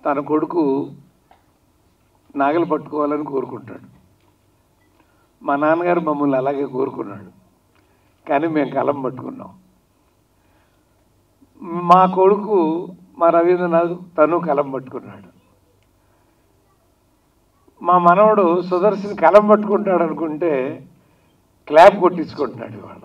తన కొడుకు నాగలు పట్టుకోవాలని కోరుకుంటాడు మా నాన్నగారు మమ్మల్ని అలాగే కోరుకున్నాడు కానీ మేము కలం పట్టుకున్నాం మా కొడుకు మా రవీంద్రనాథ్ తను కలం పట్టుకున్నాడు మా మనవడు సుదర్శన్ కలం పట్టుకుంటాడు అనుకుంటే క్లాప్ కొట్టించుకుంటున్నాడు ఇవాళ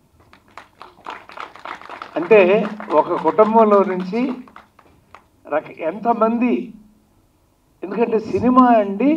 అంటే ఒక కుటుంబంలో నుంచి రక ఎంతమంది ఎందుకంటే సినిమా అండి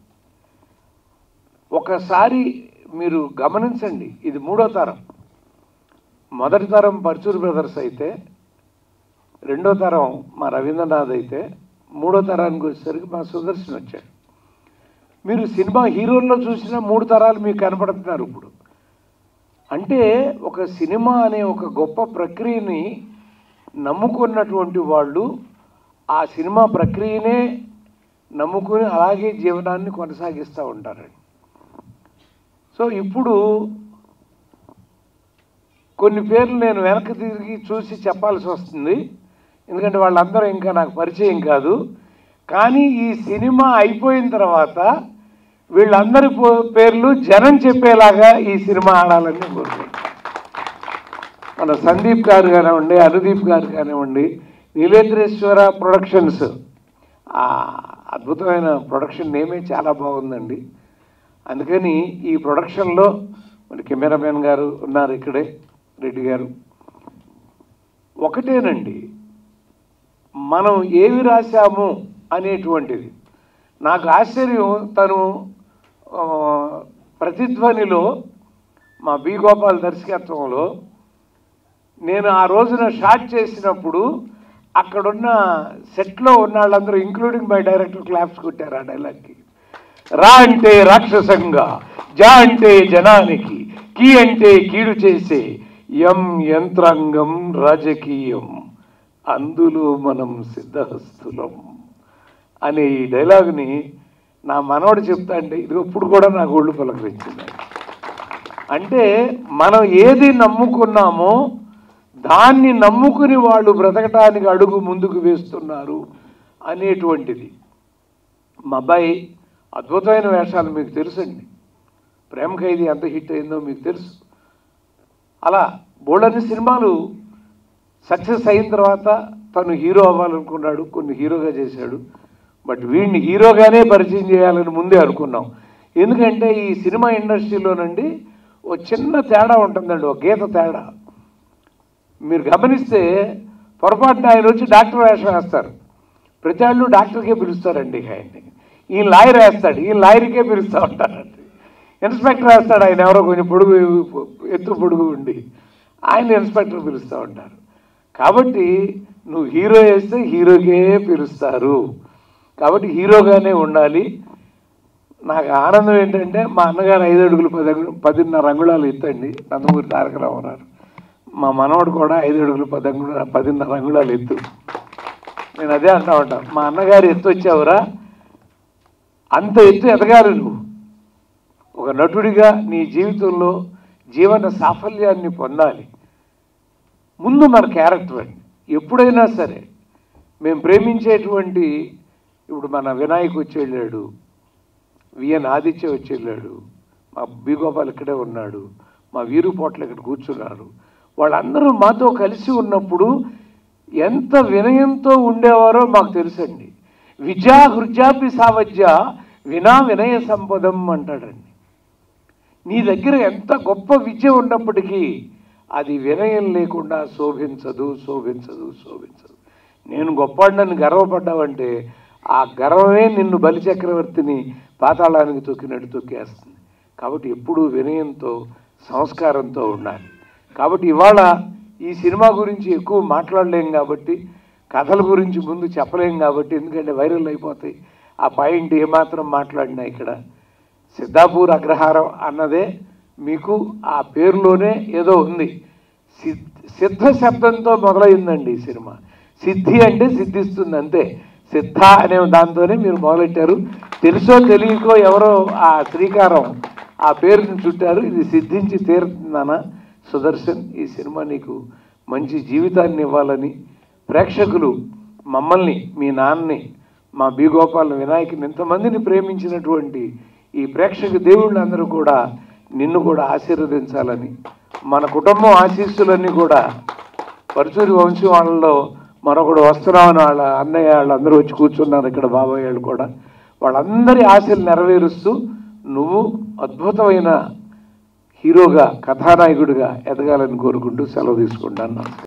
ఒకసారి మీరు గమనించండి ఇది మూడో తరం మొదటి తరం పర్చూర్ బ్రదర్స్ అయితే రెండో తరం మా రవీంద్రనాథ్ అయితే మూడో తరానికి వచ్చేసరికి మా సుదర్శన్ వచ్చాడు మీరు సినిమా హీరోల్లో చూసిన మూడు తరాలు మీకు కనపడుతున్నారు ఇప్పుడు అంటే ఒక సినిమా అనే ఒక గొప్ప ప్రక్రియని నమ్ముకున్నటువంటి వాళ్ళు ఆ సినిమా ప్రక్రియనే నమ్ముకుని అలాగే జీవనాన్ని కొనసాగిస్తూ ఉంటారండి సో ఇప్పుడు కొన్ని పేర్లు నేను వెనక్కి తిరిగి చూసి చెప్పాల్సి వస్తుంది ఎందుకంటే వాళ్ళందరూ ఇంకా నాకు పరిచయం కాదు కానీ ఈ సినిమా అయిపోయిన తర్వాత వీళ్ళందరి పో- పేర్లు జనం చెప్పేలాగా ఈ సినిమా ఆడాలని కోరుకుంటున్నాను మన సందీప్ గారు కానివ్వండి అనుదీప్ గారు కానివ్వండి నీలేంద్రేశ్వర ప్రొడక్షన్స్ ఆ అద్భుతమైన ప్రొడక్షన్ నేమే చాలా బాగుందండి అందుకని ఈ ప్రొడక్షన్లో మన కెమెరామెన్ గారు ఉన్నారు ఇక్కడే రెడ్డి గారు ఒకటేనండి మనం ఏమి రాశాము అనేటువంటిది నాకు ఆశ్చర్యం తను ఆ, ప్రతిధ్వనిలో మా బి గోపాల్ దర్శకత్వంలో నేను ఆ రోజున షాట్ చేసినప్పుడు అక్కడున్న సెట్లో ఉన్న వాళ్ళందరూ ఇంక్లూడింగ్ మై డైరెక్టర్ క్లాప్స్ కొట్టారు ఆ డైలాగ్కి రా అంటే రాక్షసంగా జా అంటే జనానికి కీ అంటే కీడు చేసే యం యంత్రాంగం రాజకీయం అందులో మనం సిద్ధహస్తులం అనే ఈ డైలాగ్ని నా మనవడు చెప్తా అంటే ఇది ఇప్పుడు కూడా నాకు ఒళ్ళు పలకరించింది అంటే మనం ఏది నమ్ముకున్నామో దాన్ని నమ్ముకుని వాళ్ళు బ్రతకటానికి అడుగు ముందుకు వేస్తున్నారు అనేటువంటిది మా అబ్బాయి అద్భుతమైన వేషాలు మీకు తెలుసండి ప్రేమ ఖైదీ ఎంత హిట్ అయిందో మీకు తెలుసు అలా బోల్డన్ని సినిమాలు సక్సెస్ అయిన తర్వాత తను హీరో అవ్వాలనుకున్నాడు కొన్ని హీరోగా చేశాడు బట్ వీడిని హీరోగానే పరిచయం చేయాలని ముందే అనుకున్నాం ఎందుకంటే ఈ సినిమా ఇండస్ట్రీలోనండి ఓ చిన్న తేడా ఉంటుందండి ఒక గీత తేడా మీరు గమనిస్తే పొరపాటున ఆయన వచ్చి డాక్టర్ వేషం వేస్తారు ప్రతి వాళ్ళు డాక్టర్కే పిలుస్తారండి ఆయన్ని ఈ లాయర్ వేస్తాడు ఈ లాయర్కే పిలుస్తూ ఉంటారండి ఇన్స్పెక్టర్ వేస్తాడు ఆయన ఎవరో కొంచెం పొడుగు ఎత్తు పొడుగు ఉండి ఆయన ఇన్స్పెక్టర్ పిలుస్తూ ఉంటారు కాబట్టి నువ్వు హీరో వేస్తే హీరోకే పిలుస్తారు కాబట్టి హీరోగానే ఉండాలి నాకు ఆనందం ఏంటంటే మా అన్నగారు ఐదు అడుగులు పది అడుగులు పదిన్నర అంగుళాలు ఎత్తండి నందమూరి తారక రామారావు మా మనవడు కూడా ఐదు అడుగులు పది అంగుళాలు పదిన్నర అంగుళాలు ఎత్తు నేను అదే అంటా ఉంటాను మా అన్నగారు ఎత్తు వచ్చావురా అంత ఎత్తు ఎదగాలి నువ్వు ఒక నటుడిగా నీ జీవితంలో జీవన సాఫల్యాన్ని పొందాలి ముందు మన క్యారెక్టర్ అండి ఎప్పుడైనా సరే మేము ప్రేమించేటువంటి ఇప్పుడు మన వినాయక్ వచ్చి వెళ్ళాడు విఎన్ ఆదిత్య వచ్చి వెళ్ళాడు మా బి గోపాల్ ఇక్కడే ఉన్నాడు మా వీరు పోట్ల ఇక్కడ కూర్చున్నారు వాళ్ళందరూ మాతో కలిసి ఉన్నప్పుడు ఎంత వినయంతో ఉండేవారో మాకు తెలుసండి విద్యా హృజాపి సావజ్య వినా వినయ సంపదం అంటాడండి నీ దగ్గర ఎంత గొప్ప విద్య ఉన్నప్పటికీ అది వినయం లేకుండా శోభించదు శోభించదు శోభించదు నేను గొప్పవాడినని గర్వపడ్డావంటే ఆ గర్వమే నిన్ను బలిచక్రవర్తిని పాతాళానికి తొక్కినట్టు తొక్కేస్తుంది కాబట్టి ఎప్పుడూ వినయంతో సంస్కారంతో ఉండాలి కాబట్టి ఇవాళ ఈ సినిమా గురించి ఎక్కువ మాట్లాడలేం కాబట్టి కథల గురించి ముందు చెప్పలేం కాబట్టి ఎందుకంటే వైరల్ అయిపోతాయి ఆ పాయింట్ ఏమాత్రం మాట్లాడినా ఇక్కడ సిద్ధాపూర్ అగ్రహారం అన్నదే మీకు ఆ పేరులోనే ఏదో ఉంది సిద్ సిద్ధ శబ్దంతో మొదలైందండి ఈ సినిమా సిద్ధి అంటే సిద్ధిస్తుంది అంతే సిద్ధ అనే దాంతోనే మీరు మొదలెట్టారు తెలుసో తెలియకో ఎవరో ఆ శ్రీకారం ఆ పేరుని చుట్టారు ఇది సిద్ధించి తీరుతుందనా సుదర్శన్ ఈ సినిమా నీకు మంచి జీవితాన్ని ఇవ్వాలని ప్రేక్షకులు మమ్మల్ని మీ నాన్నని మా బి గోపాల వినాయకుని ఇంతమందిని ప్రేమించినటువంటి ఈ ప్రేక్షక దేవుళ్ళందరూ కూడా నిన్ను కూడా ఆశీర్వదించాలని మన కుటుంబం ఆశీస్సులన్నీ కూడా పరుచూరి వంశం వాళ్ళలో మరొకడు వస్తున్నామని వాళ్ళ అన్నయ్య వాళ్ళందరూ వచ్చి కూర్చున్నారు ఇక్కడ బాబాయ్ వాళ్ళు కూడా వాళ్ళందరి ఆశలు నెరవేరుస్తూ నువ్వు అద్భుతమైన హీరోగా కథానాయకుడిగా ఎదగాలని కోరుకుంటూ సెలవు తీసుకుంటాను నమస్కారం